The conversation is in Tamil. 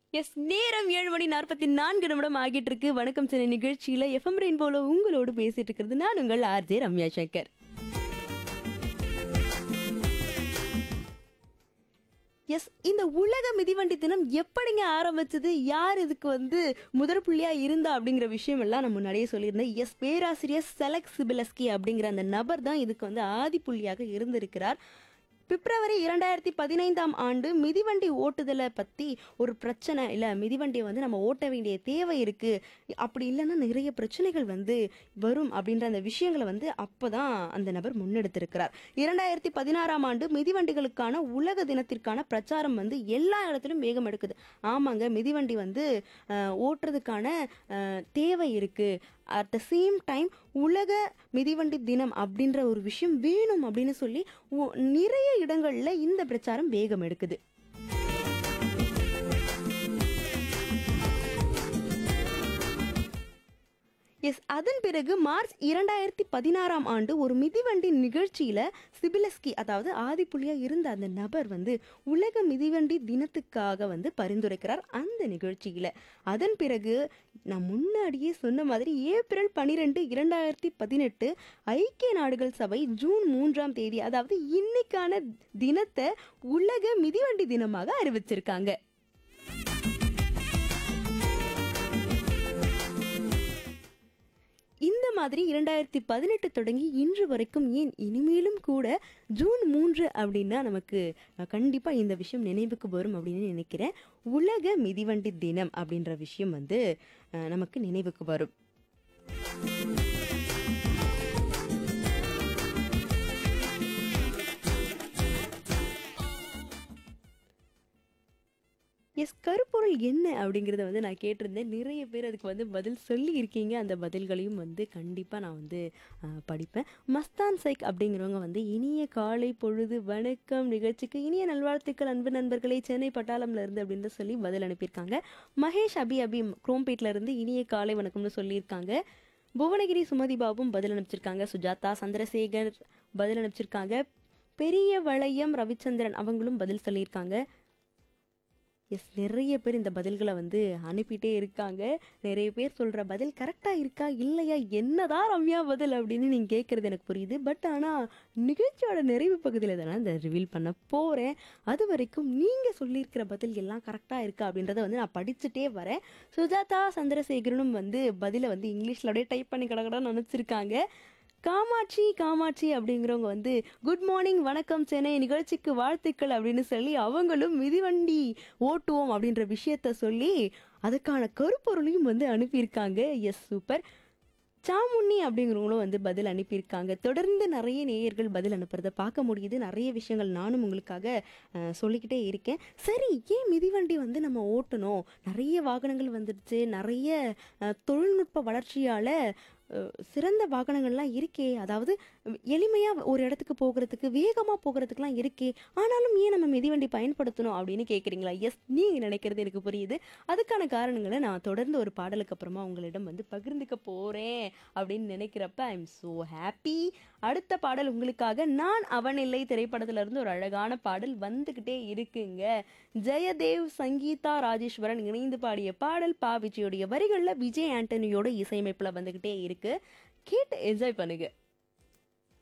எஸ் நேரம் ஏழு மணி நாற்பத்தி நான்கு நிமிடம் ஆகிட்டு இருக்கு வணக்கம் சென்னை நிகழ்ச்சியில எஃப்எம் ரெயின்போல உங்களோடு பேசிட்டு இருக்கிறது நான் உங்கள் ஆர்ஜே ரம்யா சங்கர் எஸ் இந்த உலக மிதிவண்டி தினம் எப்படிங்க ஆரம்பிச்சது யார் இதுக்கு வந்து முதற் புள்ளியா இருந்தா அப்படிங்கிற விஷயம் எல்லாம் நான் முன்னாடியே சொல்லியிருந்தேன் எஸ் பேராசிரியர் செலக் சிபிலஸ்கி அப்படிங்கிற அந்த நபர் தான் இதுக்கு வந்து ஆதி புள்ளியாக இருந்திருக்கிறார் பிப்ரவரி இரண்டாயிரத்தி பதினைந்தாம் ஆண்டு மிதிவண்டி ஓட்டுதலை பற்றி ஒரு பிரச்சனை இல்லை மிதிவண்டியை வந்து நம்ம ஓட்ட வேண்டிய தேவை இருக்குது அப்படி இல்லைன்னா நிறைய பிரச்சனைகள் வந்து வரும் அப்படின்ற அந்த விஷயங்களை வந்து அப்போ தான் அந்த நபர் முன்னெடுத்திருக்கிறார் இரண்டாயிரத்தி பதினாறாம் ஆண்டு மிதிவண்டிகளுக்கான உலக தினத்திற்கான பிரச்சாரம் வந்து எல்லா இடத்துலையும் வேகம் எடுக்குது ஆமாங்க மிதிவண்டி வந்து அஹ், ஓட்டுறதுக்கான அஹ், தேவை இருக்குது அட் த சேம் டைம் உலக மிதிவண்டி தினம் அப்படின்ற ஒரு விஷயம் வேணும் அப்படின்னு சொல்லி ஒ- நிறைய இடங்கள்ல இந்த பிரச்சாரம் வேகம் எடுக்குது எஸ் அதன் பிறகு மார்ச் இரண்டாயிரத்தி பதினாறாம் ஆண்டு ஒரு மிதிவண்டி நிகழ்ச்சியில சிபிலஸ்கி அதாவது ஆதிப்புள்ளியா இருந்த அந்த நபர் வந்து உலக மிதிவண்டி தினத்துக்காக வந்து பரிந்துரைக்கிறார் அந்த நிகழ்ச்சியில அதன் பிறகு நான் முன்னாடியே சொன்ன மாதிரி ஏப்ரல் பனிரெண்டு இரண்டாயிரத்தி பதினெட்டு ஐக்கிய நாடுகள் சபை ஜூன் மூன்றாம் தேதி அதாவது இன்னைக்கான தினத்தை உலக மிதிவண்டி தினமாக அறிவிச்சிருக்காங்க இந்த மாதிரி இரண்டாயிரத்தி பதினெட்டு தொடங்கி இன்று வரைக்கும் ஏன் இனிமேலும் கூட ஜூன் மூன்று அப்படின்னா நமக்கு அஹ், கண்டிப்பா இந்த விஷயம் நினைவுக்கு வரும் அப்படின்னு நினைக்கிறேன் உலக மிதிவண்டி தினம் அப்படின்ற விஷயம் வந்து அஹ், நமக்கு நினைவுக்கு வரும் எஸ் கருப்பொருள் என்ன அப்படிங்கிறத வந்து நான் கேட்டிருந்தேன் நிறைய பேர் அதுக்கு வந்து பதில் சொல்லி இருக்கீங்க அந்த பதில்களையும் வந்து கண்டிப்பாக நான் வந்து ஆஹ், படிப்பேன் மஸ்தான் சைக் அப்படிங்கிறவங்க வந்து இனிய காலை பொழுது வணக்கம் நிகழ்ச்சிக்கு இனிய நல்வாழ்த்துக்கள் அன்பு நண்பர்களே சென்னை பட்டாளம்ல இருந்து அப்படின்னு சொல்லி பதில் அனுப்பியிருக்காங்க மகேஷ் அபி அபி குரோம்பேட்ல இருந்து இனிய காலை வணக்கம்னு சொல்லியிருக்காங்க புவனகிரி சுமதி பாபும் பதில் அனுப்பிச்சிருக்காங்க சுஜாதா சந்திரசேகர் பதில் அனுப்பிச்சிருக்காங்க பெரிய வளையம் ரவிச்சந்திரன் அவங்களும் பதில் சொல்லியிருக்காங்க எஸ் நிறைய பேர் இந்த பதில்களை வந்து அனுப்பிட்டே இருக்காங்க நிறைய பேர் சொல்கிற பதில் கரெக்டாக இருக்கா இல்லையா என்னதான் ரம்யா பதில் அப்படின்னு நீங்கள் கேட்குறது எனக்கு புரியுது பட் ஆனால் நிகழ்ச்சியோட நிறைவு பகுதியில் தானே இந்த ரிவீல் பண்ண போகிறேன் அது வரைக்கும் நீங்கள் சொல்லியிருக்கிற பதில் எல்லாம் கரெக்டாக இருக்கா அப்படின்றத வந்து நான் படிச்சுட்டே வரேன் சுஜாதா சந்திரசேகரனும் வந்து பதிலை வந்து இங்கிலீஷில் அப்படியே டைப் பண்ணி கடகடன்னு அனுப்பிச்சிருக்காங்க காமாட்சி காமாட்சி அப்படிங்கிறவங்க வந்து குட் மார்னிங் வணக்கம் சென்னை நிகழ்ச்சிக்கு வாழ்த்துக்கள் அப்படின்னு சொல்லி அவங்களும் மிதிவண்டி ஓட்டுவோம் அப்படின்ற விஷயத்த சொல்லி அதுக்கான கருப்பொருளையும் வந்து அனுப்பியிருக்காங்க எஸ் சூப்பர் சாமுண்ணி அப்படிங்கிறவங்களும் வந்து பதில் அனுப்பியிருக்காங்க தொடர்ந்து நிறைய நேயர்கள் பதில் அனுப்புறதை பார்க்க முடியுது நிறைய விஷயங்கள் நானும் உங்களுக்காக அஹ், சொல்லிக்கிட்டே இருக்கேன் சரி ஏன் மிதிவண்டி வந்து நம்ம ஓட்டணும் நிறைய வாகனங்கள் வந்துடுச்சு நிறைய அஹ், தொழில்நுட்ப வளர்ச்சியால் அஹ், சிறந்த வாகனங்கள்லாம் இருக்கே அதாவது எளிமையாக ஒரு இடத்துக்கு போகிறதுக்கு வேகமாக போகிறதுக்குலாம் இருக்கே ஆனாலும் ஏன் நம்ம மிதிவண்டி பயன்படுத்தணும் அப்படின்னு கேட்குறீங்களா எஸ் நீங்கள் நினைக்கிறது எனக்கு புரியுது அதுக்கான காரணங்களை நான் தொடர்ந்து ஒரு பாடலுக்கு அப்புறமா உங்களிடம் வந்து பகிர்ந்துக்க போகிறேன் அப்படின்னு நினைக்கிறப்ப ஐ எம் ஸோ ஹாப்பி அடுத்த பாடல் உங்களுக்காக நான் அவன் இல்லை திரைப்படத்துல இருந்து ஒரு அழகான பாடல் வந்துக்கிட்டே இருக்குங்க ஜெயதேவ் சங்கீதா ராஜேஸ்வரன் இணைந்து பாடிய பாடல் பா விஜயோடைய வரிகளில் விஜய் ஆண்டனியோட இசையமைப்பில் வந்துக்கிட்டே இருக்கு கேட்டு என்ஜாய் பண்ணுங்க